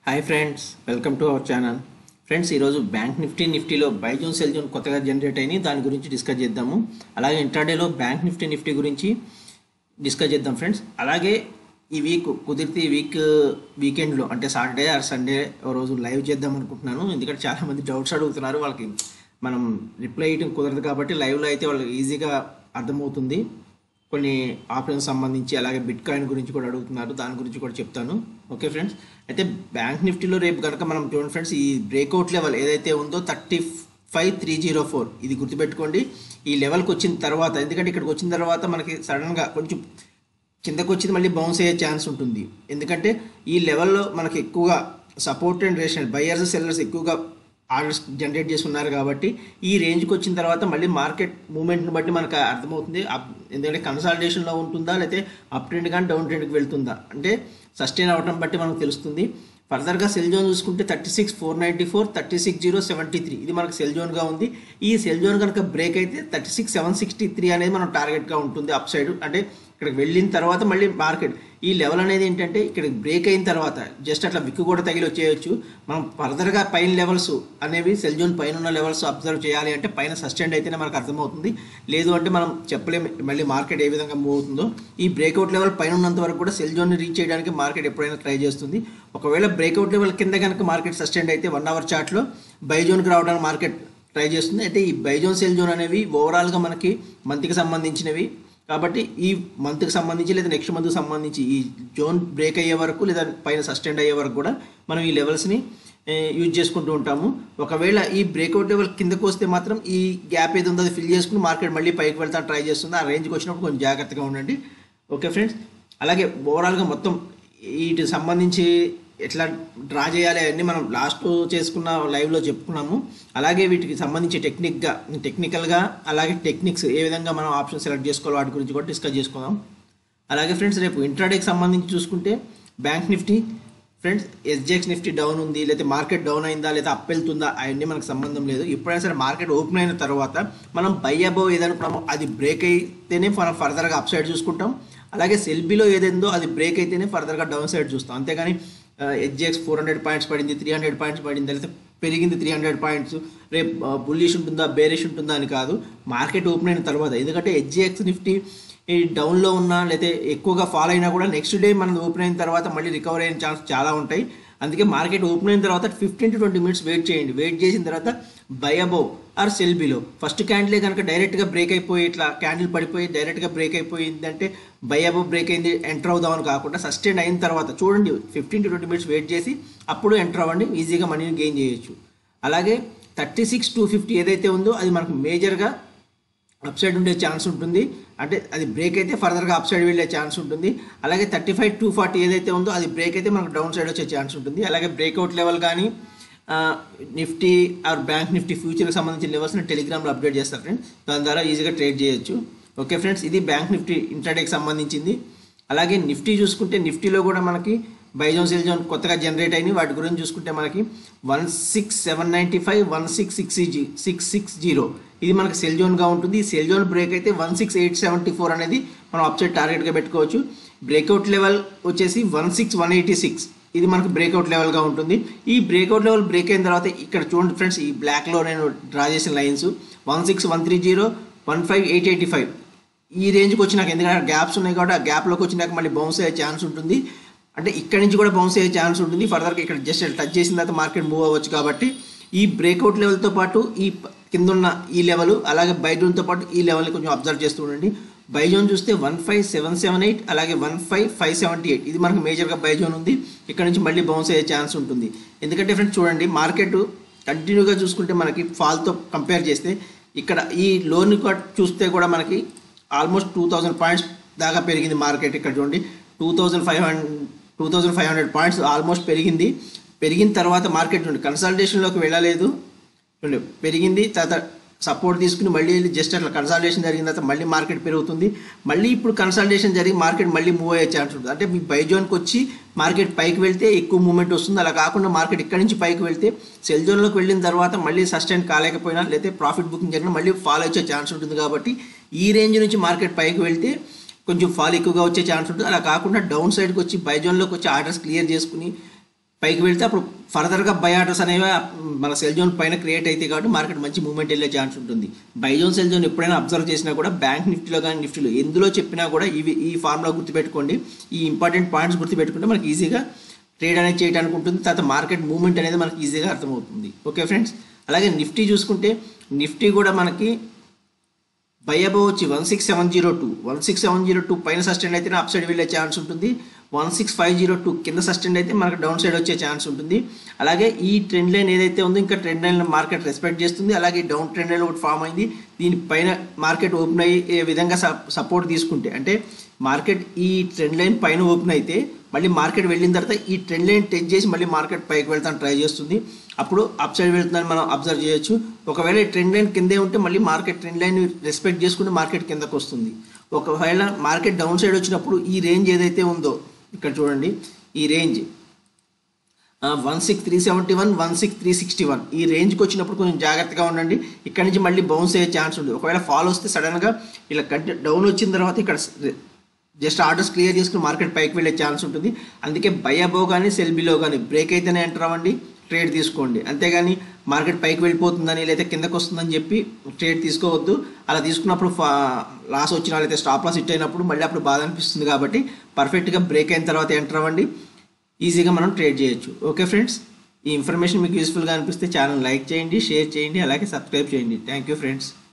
hi friends welcome to our channel friends ఈరోజు bank Nifty నిఫ్టీలో buy zone sell zone కొత్తగా generate అయినాయి దాని గురించి డిస్కస్ చేద్దాము అలాగే ఇంట్రాడేలో బ్యాంక్ నిఫ్టీ నిఫ్టీ గురించి డిస్కస్ చేద్దాం ఫ్రెండ్స్ అలాగే ఈ వీక్ కుదిరితే ఈ వీక్ వీకెండ్లో అంటే సాటర్డే ఆర్ సండే ఓ రోజు లైవ్ చేద్దాం అనుకుంటున్నాను ఎందుకంటే చాలామంది డౌట్స్ అడుగుతున్నారు వాళ్ళకి మనం రిప్లై ఇవ్వడం కుదరదు కాబట్టి లైవ్లో అయితే వాళ్ళకి ఈజీగా అర్థమవుతుంది కొన్ని ఆప్షన్స్ సంబంధించి అలాగే బిట్ కాయిన్ గురించి కూడా అడుగుతున్నారు దాని గురించి కూడా చెప్తాను ఓకే ఫ్రెండ్స్ అయితే బ్యాంక్ నిఫ్టీలో రేపు కనుక మనం చూడండి ఫ్రెండ్స్ ఈ బ్రేక్అవుట్ లెవెల్ ఏదైతే ఉందో thirty five three zero four ఇది గుర్తుపెట్టుకోండి ఈ లెవెల్కి వచ్చిన తర్వాత ఎందుకంటే ఇక్కడికి వచ్చిన తర్వాత మనకి సడన్గా కొంచెం కిందకు వచ్చింది మళ్ళీ బౌన్స్ అయ్యే ఛాన్స్ ఉంటుంది ఎందుకంటే ఈ లెవెల్లో మనకి ఎక్కువగా support and ration buyers sellers ఎక్కువగా ఆర్డర్స్ జనరేట్ చేస్తున్నారు కాబట్టి ఈ రేంజ్కి వచ్చిన తర్వాత మళ్ళీ మార్కెట్ మూమెంట్ని బట్టి మనకు అర్థమవుతుంది అప్- ఎందుకంటే కన్సాలిడేషన్లో ఉంటుందా లేకపోతే అప్ ట్రెండ్ కానీ డౌన్ ట్రెండ్కి వెళ్తుందా అంటే సస్టైన్ అవడం బట్టి మనకు తెలుస్తుంది ఫర్దర్గా సెల్ జోన్ చూసుకుంటే thirty six four ninety four thirty six zero seventy three ఇది మనకు సెల్ జోన్గా ఉంది ఈ సెల్ జోన్ కనుక బ్రేక్ అయితే thirty six seven sixty three అనేది మనం టార్గెట్గా ఉంటుంది అప్ సైడ్ అంటే ఇక్కడికి వెళ్ళిన తర్వాత మళ్ళీ మార్కెట్ ఈ లెవెల్ అనేది ఏంటంటే ఇక్కడ బ్రేక్ అయిన తర్వాత జస్ట్ అట్లా విక్కు కూడా తగిలి వచ్చేయచ్చు మనం ఫర్దర్గా పైన లెవెల్స్ అనేవి సెల్ జోన్ పైన ఉన్న లెవెల్స్ అబ్జర్వ్ చేయాలి అంటే పైన సస్టైన్ అయితేనే మనకు అర్థమవుతుంది లేదు అంటే మనం చెప్పలేము మళ్ళీ మార్కెట్ ఏ విధంగా మూవ్ అవుతుందో ఈ బ్రేక్అవుట్ లెవెల్ పైన ఉన్నంత వరకు కూడా సెల్ జోన్ని రీచ్ చేయడానికి మార్కెట్ ఎప్పుడైనా ట్రై చేస్తుంది ఒకవేళ బ్రేక్అవుట్ లెవెల్ కింద కనుక మార్కెట్ సస్టైన్ అయితే వన్ అవర్ చార్ట్లో బై జోన్కి రావడానికి మార్కెట్ ట్రై చేస్తుంది అయితే ఈ బైజోన్ సెల్ జోన్ అనేవి ఓవరాల్గా మనకి మంత్కి సంబంధించినవి కాబట్టి ఈ మంత్కి సంబంధించి లేదా నెక్స్ట్ మంత్కి సంబంధించి ఈ జోన్ బ్రేక్ అయ్యే వరకు లేదా పైన సస్టెండ్ అయ్యే వరకు కూడా మనం ఈ లెవెల్స్ని యూజ్ చేసుకుంటూ ఉంటాము ఒకవేళ ఈ బ్రేక్అవుట్ లెవెల్ కిందకు వస్తే మాత్రం ఈ గ్యాప్ ఏది ఉందో అది ఫిల్ చేసుకుని మార్కెట్ మళ్ళీ పైకి వెళ్తా ట్రై చేస్తుంది ఆ రేంజ్కి వచ్చినప్పుడు కొంచెం జాగ్రత్తగా ఉండండి ఓకే ఫ్రెండ్స్ అలాగే ఓవరాల్గా మొత్తం వీటికి సంబంధించి ఎట్లా డ్రా చేయాలి అవన్నీ మనం లాస్ట్ చేసుకున్న లైవ్లో చెప్పుకున్నాము అలాగే వీటికి సంబంధించి టెక్నిక్గా టెక్నికల్గా అలాగే టెక్నిక్స్ ఏ విధంగా మనం ఆప్షన్ సెలెక్ట్ చేసుకోవాలి వాటి గురించి కూడా డిస్కస్ చేసుకుందాం అలాగే ఫ్రెండ్స్ రేపు ఇంట్రాడేకి సంబంధించి చూసుకుంటే bank Nifty friends SGX Nifty down ఉంది లేకపోతే మార్కెట్ డౌన్ అయిందా లేదా అప్ వెళ్తుందా అవన్నీ మనకు సంబంధం లేదు ఎప్పుడైనా సరే మార్కెట్ ఓపెన్ అయిన తర్వాత మనం బై అబోవ్ ఏదనుకున్నామో అది బ్రేక్ అయితేనే మనం ఫర్దర్గా అప్ సైడ్ చూసుకుంటాం అలాగే సెల్బీలో ఏదైందో అది బ్రేక్ అయితేనే ఫర్దర్గా డౌన్ సైడ్ చూస్తాం అంతేగాని హెచ్జిఎక్స్ ఫోర్ హండ్రెడ్ పాయింట్స్ పడింది త్రీ హండ్రెడ్ పాయింట్స్ పడింది లేకపోతే పెరిగింది త్రీ హండ్రెడ్ పాయింట్స్ రేపు బుల్లిష్ ఉంటుందా బేరిష్ ఉంటుందా అని కాదు మార్కెట్ ఓపెన్ అయిన తర్వాత ఎందుకంటే హెచ్జిఎక్స్ నిఫ్టీ ఈ డౌన్లో ఉన్నా లేకపోతే ఎక్కువగా ఫాల్ అయినా కూడా నెక్స్ట్ డే మనం ఓపెన్ అయిన తర్వాత మళ్ళీ రికవర్ అయిన ఛాన్స్ చాలా ఉంటాయి అందుకే మార్కెట్ ఓపెన్ అయిన తర్వాత fifteen to twenty minutes wait చేయండి వెయిట్ చేసిన తర్వాత buy above or sell below first క్యాండిలే కనుక డైరెక్ట్గా బ్రేక్ అయిపోయి ఇట్లా క్యాండిల్ పడిపోయి డైరెక్ట్గా బ్రేక్ అయిపోయిందంటే బై అబోవ్ బ్రేక్ అయింది ఎంటర్ అవుదామని కాకుండా సస్టైన్ అయిన తర్వాత చూడండి fifteen to twenty minutes wait చేసి అప్పుడు ఎంటర్ అవ్వండి ఈజీగా మనీని గెయిన్ చేయొచ్చు అలాగే థర్టీ సిక్స్ టూ ఫిఫ్టీ ఏదైతే ఉందో అది మనకు మేజర్గా అప్ సైడ్ ఉండే ఛాన్స్ ఉంటుంది అంటే అది బ్రేక్ అయితే ఫర్దర్గా అప్ సైడ్ వెళ్ళే ఛాన్స్ ఉంటుంది అలాగే థర్టీ ఫైవ్ టూ ఫార్టీ ఏదైతే ఉందో అది బ్రేక్ అయితే మనకు డౌన్ సైడ్ వచ్చే ఛాన్స్ ఉంటుంది అలాగే బ్రేక్అవుట్ లెవెల్ కానీ నిఫ్టీ ఆర్ బ్యాంక్ నిఫ్టీ ఫ్యూచర్కి సంబంధించిన లెవెల్స్ని టెలిగ్రామ్లో అప్డేట్ చేస్తారు ఫ్రెండ్స్ దాని ద్వారా ఈజీగా ట్రేడ్ చేయొచ్చు ఓకే ఫ్రెండ్స్ ఇది బ్యాంక్ నిఫ్టీ ఇంట్రాడేకి సంబంధించింది అలాగే నిఫ్టీ చూసుకుంటే నిఫ్టీలో కూడా మనకి బైజోన్ సెల్ జోన్ కొత్తగా జనరేట్ అయినాయి వాటి గురించి చూసుకుంటే మనకి one six seven ninety five one six six జీ సిక్స్ సిక్స్ జీరో ఇది మనకి సెల్ జోన్గా ఉంటుంది ఈ సెల్ జోన్ బ్రేక్ అయితే one six eight seventy four అనేది మనం అప్సైడ్ టార్గెట్గా పెట్టుకోవచ్చు బ్రేక్అవుట్ లెవెల్ వచ్చేసి one six one eighty six ఇది మనకు బ్రేక్అవుట్ లెవెల్గా ఉంటుంది ఈ బ్రేక్అవుట్ లెవెల్ బ్రేక్ అయిన తర్వాత ఇక్కడ చూడండి ఫ్రెండ్స్ ఈ బ్లాక్లో నేను డ్రా చేసిన lines one six one three zero one five eight eighty five ఈ రేంజ్కి వచ్చినాక ఎందుకంటే గ్యాప్స్ ఉన్నాయి కాబట్టి ఆ గ్యాప్లోకి వచ్చినాక మళ్ళీ బౌన్స్ అయ్యే ఛాన్స్ ఉంటుంది అంటే ఇక్కడ నుంచి కూడా బౌన్స్ అయ్యే ఛాన్స్ ఉంటుంది ఫర్దర్గా ఇక్కడ జస్ట్ టచ్ చేసిన తర్వాత మార్కెట్ మూవ్ అవ్వచ్చు కాబట్టి ఈ బ్రేక్అవుట్ లెవెల్తో పాటు ఈ ప- కింద ఉన్న ఈ లెవెల్ అలాగే బైజోన్తో పాటు ఈ లెవెల్ని కొంచెం అబ్జర్వ్ చేస్తూ ఉండండి బైజోన్ చూస్తే one five seven seven eight అలాగే one five five seventy eight ఇది మనకు మేజర్గా బైజోన్ ఉంది ఇక్కడ నుంచి మళ్ళీ బౌన్స్ అయ్యే ఛాన్స్ ఉంటుంది ఎందుకంటే ఫ్రెండ్స్ చూడండి మార్కెట్ కంటిన్యూగా చూసుకుంటే మనకి ఫాల్తో కంపేర్ చేస్తే ఇక్కడ ఈ లోన్ చూస్తే కూడా మనకి ఆల్మోస్ట్ టూ థౌజండ్ పాయింట్స్ దాకా పెరిగింది మార్కెట్ ఇక్కడ చూడండి two thousand five hundred two thousand five hundred points almost పెరిగింది పెరిగిన తర్వాత మార్కెట్ చూడండి కన్సల్టేషన్లోకి వెళ్ళలేదు చూడండి పెరిగింది తర్వాత సపోర్ట్ తీసుకుని మళ్ళీ జస్ట్ అట్లా కన్సల్టేషన్ జరిగిన తర్వాత మళ్ళీ మార్కెట్ పెరుగుతుంది మళ్ళీ ఇప్పుడు కన్సల్టేషన్ జరిగి మార్కెట్ మళ్ళీ మూవ్ అయ్యే ఛాన్స్ ఉంటుంది అంటే మీ బై జోన్కి వచ్చి మార్కెట్ పైకి వెళ్తే ఎక్కువ మూవ్మెంట్ వస్తుంది అలా కాకుండా మార్కెట్ ఇక్కడ నుంచి పైకి వెళ్తే సెల్ జోన్లోకి వెళ్ళిన తర్వాత మళ్ళీ సస్టైన్ కాలేకపోయినా లేకపోతే ప్రాఫిట్ బుకింగ్ జరిగిన మళ్ళీ ఫాల్ వచ్చే ఛాన్స్ ఉంటుంది కాబట్టి ఈ రేంజ్ నుంచి మార్కెట్ పైకి వెళ్తే కొంచెం ఫాల్ ఎక్కువగా వచ్చే ఛాన్స్ ఉంటుంది అలా కాకుండా డౌన్ సైడ్కి వచ్చి బై జోన్లోకి వచ్చి ఆర్డర్స్ క్లియర్ చేసుకుని పైకి వెళ్తే అప్పుడు ఫర్దర్గా బై ఆర్డర్స్ అనేవి మన సెల్ జోన్ పైన క్రియేట్ అయితే కాబట్టి మార్కెట్ మంచి మూవ్మెంట్ వెళ్ళే ఛాన్స్ ఉంటుంది బై జోన్ సెల్ జోన్ ఎప్పుడైనా అబ్జర్వ్ చేసినా కూడా బ్యాంక్ నిఫ్టీలో కానీ నిఫ్టీలో ఎందులో చెప్పినా కూడా ఇవి ఈ ఫార్ములా గుర్తుపెట్టుకోండి ఈ ఇంపార్టెంట్ పాయింట్స్ గుర్తుపెట్టుకుంటే మనకి ఈజీగా ట్రేడ్ అనేది చేయడానికి ఉంటుంది తర్వాత మార్కెట్ మూవ్మెంట్ అనేది మనకి ఈజీగా అర్థమవుతుంది ఓకే ఫ్రెండ్స్ అలాగే నిఫ్టీ చూసుకుంటే నిఫ్టీ కూడా మనకి బై అబవ్ వచ్చి one six seven zero two one six seven zero two పైన సస్టెండ్ అయితే అప్ సైడ్ వెళ్ళే ఛాన్స్ ఉంటుంది one six five zero two కింద సస్టెండ్ అయితే మనకు డౌన్ సైడ్ వచ్చే ఛాన్స్ ఉంటుంది అలాగే ఈ ట్రెండ్ లైన్ ఏదైతే ఉందో ఇంకా ట్రెండ్ లైన్ మార్కెట్ రెస్పెక్ట్ చేస్తుంది అలాగే డౌన్ ట్రెండ్ లైన్ ఒకటి ఫామ్ అయింది దీనిపైన మార్కెట్ ఓపెన్ అయ్యే విధంగా సపోర్ట్ తీసుకుంటే అంటే మార్కెట్ ఈ ట్రెండ్ లైన్ పైన ఓపెన్ అయితే మళ్ళీ మార్కెట్ వెళ్ళిన తర్వాత ఈ ట్రెండ్ లైన్ టెచ్ చేసి మళ్ళీ మార్కెట్ పైకి వెళ్తాను ట్రై చేస్తుంది అప్పుడు అప్ సైడ్ వెళ్తుందని మనం అబ్జర్వ్ చేయొచ్చు ఒకవేళ ఈ ట్రెండ్ లైన్ కిందే ఉంటే మళ్ళీ మార్కెట్ ట్రెండ్ లైన్ రెస్పెక్ట్ చేసుకుంటే మార్కెట్ కిందకు వస్తుంది ఒకవేళ మార్కెట్ డౌన్ సైడ్ వచ్చినప్పుడు ఈ రేంజ్ ఏదైతే ఉందో ఇక్కడ చూడండి ఈ range one six three seventy one one six three sixty one ఈ రేంజ్కి వచ్చినప్పుడు కొంచెం జాగ్రత్తగా ఉండండి ఇక్కడ నుంచి మళ్ళీ బౌన్స్ అయ్యే ఛాన్స్ ఉంది ఒకవేళ ఫాల్ వస్తే సడన్గా ఇలా కంటి డౌన్ వచ్చిన తర్వాత ఇక్కడ జస్ట్ ఆర్డర్స్ క్లియర్ చేసుకుని మార్కెట్ పైకి వెళ్ళే ఛాన్స్ ఉంటుంది అందుకే బై అబో కానీ సెల్ బిలో కానీ బ్రేక్ అయితేనే ఎంటర్ అవ్వండి ట్రేడ్ తీసుకోండి అంతేగాని మార్కెట్ పైకి వెళ్ళిపోతుందని లేదా కిందకు వస్తుందని చెప్పి ట్రేడ్ తీసుకోవద్దు అలా తీసుకున్నప్పుడు లాస్ వచ్చినా లేదా స్టాప్ లాస్ హిట్ అయినప్పుడు మళ్ళీ అప్పుడు బాధ అనిపిస్తుంది కాబట్టి పర్ఫెక్ట్గా బ్రేక్ అయిన తర్వాత ఎంటర్ అవ్వండి ఈజీగా మనం ట్రేడ్ చేయొచ్చు ఓకే ఫ్రెండ్స్ ఈ ఇన్ఫర్మేషన్ మీకు యూస్ఫుల్గా అనిపిస్తే ఛానల్ లైక్ చేయండి షేర్ చేయండి అలాగే సబ్స్క్రైబ్ చేయండి థ్యాంక్ యూ ఫ్రెండ్స్